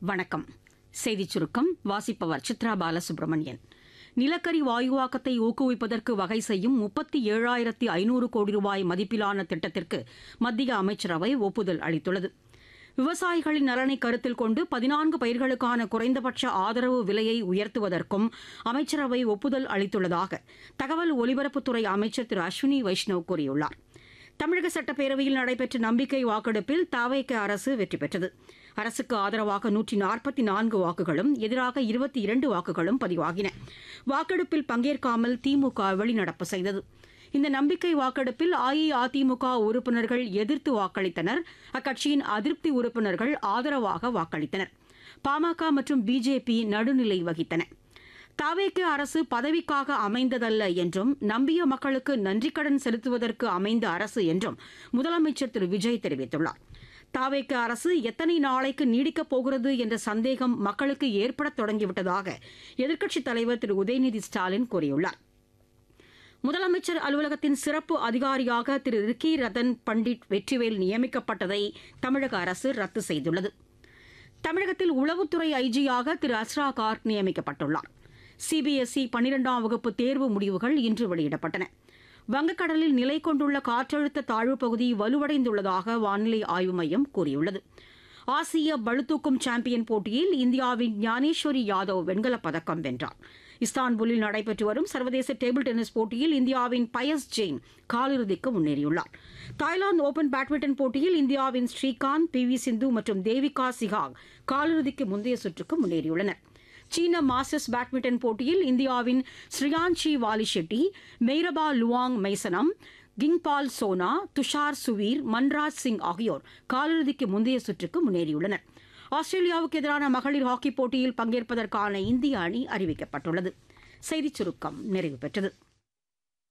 வணக்கம் செய்திச் சுருக்கம் வாசிப்பவர் சித்ரா பாலசுப்ரமணியன் நிலக்கரி வாயுவாக்கத்தை ஊக்குவிப்பதற்கு வகை செய்யும் முப்பத்தி ஏழாயிரத்தி ஐநூறு கோடி ரூபாய் மதிப்பிலான திட்டத்திற்கு மத்திய அமைச்சரவை ஒப்புதல் அளித்துள்ளது விவசாயிகளின் நலனை கருத்தில் கொண்டு பதினான்கு பயிர்களுக்கான குறைந்தபட்ச ஆதரவு விலையை உயர்த்துவதற்கும் அமைச்சரவை ஒப்புதல் அளித்துள்ளதாக தகவல் ஒலிபரப்புத்துறை அமைச்சர் திரு அஸ்வினி வைஷ்ணவ் கூறியுள்ளார் தமிழக சட்டப்பேரவையில் நடைபெற்ற நம்பிக்கை வாக்கெடுப்பில் தாவேக அரசு வெற்றி பெற்றது அரசுக்கு ஆதரவாக நூற்றி நாற்பத்தி நான்கு வாக்குகளும் எதிராக இருபத்தி இரண்டு வாக்குகளும் பதிவாகின வாக்கெடுப்பில் பங்கேற்காமல் திமுக வெளிநடப்பு செய்தது இந்த நம்பிக்கை வாக்கெடுப்பில் அஇஅதிமுக உறுப்பினர்கள் எதிர்த்து வாக்களித்தனர் அக்கட்சியின் அதிருப்தி உறுப்பினர்கள் ஆதரவாக வாக்களித்தனர் பாமக மற்றும் பிஜேபி நடுநிலை வகித்தன தாவேக்கு அரசு பதவிக்காக அமைந்ததல்ல என்றும் நம்பிய மக்களுக்கு நன்றிக்கடன் செலுத்துவதற்கு அமைந்த அரசு என்றும் முதலமைச்சர் திரு விஜய் தெரிவித்துள்ளார் தாவேக்கு அரசு எத்தனை நாளைக்கு நீடிக்கப் போகிறது என்ற சந்தேகம் மக்களுக்கு ஏற்படத் தொடங்கிவிட்டதாக எதிர்க்கட்சித் தலைவர் திரு உதயநிதி ஸ்டாலின் கூறியுள்ளார் முதலமைச்சர் அலுவலகத்தின் சிறப்பு அதிகாரியாக திரு ரிக்கி ரத்தன் பண்டிட் வெற்றிவேல் நியமிக்கப்பட்டதை தமிழக அரசு ரத்து செய்துள்ளது தமிழகத்தில் உளவுத்துறை ஐஜியாக திரு அஸ்ரா கார்க் நியமிக்கப்பட்டுள்ளார் சிபிஎஸ்இ பன்னிரெண்டாம் வகுப்பு தேர்வு முடிவுகள் இன்று வெளியிடப்பட்டன வங்கக்கடலில் நிலை கொண்டுள்ள காற்றழுத்த தாழ்வுப் பகுதி வலுவடைந்துள்ளதாக வானிலை ஆய்வு மையம் கூறியுள்ளது ஆசிய பளுதூக்கும் சாம்பியன் போட்டியில் இந்தியாவின் ஞானேஸ்வரி யாதவ் வெண்கலப் பதக்கம் வென்றார் இஸ்தான்புல்லில் நடைபெற்று வரும் சர்வதேச டேபிள் டென்னிஸ் போட்டியில் இந்தியாவின் பயஸ் ஜெயின் காலிறுதிக்கு முன்னேறியுள்ளார் தாய்லாந்து ஓபன் பேட்மிண்டன் போட்டியில் இந்தியாவின் ஸ்ரீகாந்த் பி வி சிந்து மற்றும் தேவிகா சிகாக் காலிறுதிக்கு முந்தைய சுற்றுக்கு முன்னேறியுள்ளனர் சீன மாஸ்டர்ஸ் பேட்மிண்டன் போட்டியில் இந்தியாவின் ஸ்ரீயான்ஷி வாலி ஷெட்டி மெய்ரபா லுவாங் மைசனம் கிங்பால் சோனா துஷார் சுவீர் மன்ராஜ் சிங் ஆகியோர் காலிறுதிக்கு முந்தைய சுற்றுக்கு முன்னேறியுள்ளனர் ஆஸ்திரேலியாவுக்கு எதிரான மகளிர் ஹாக்கி போட்டியில் பங்கேற்பதற்கான இந்திய அணி அறிவிக்கப்பட்டுள்ளது செய்திச் சுருக்கம் நிறைவு பெற்றது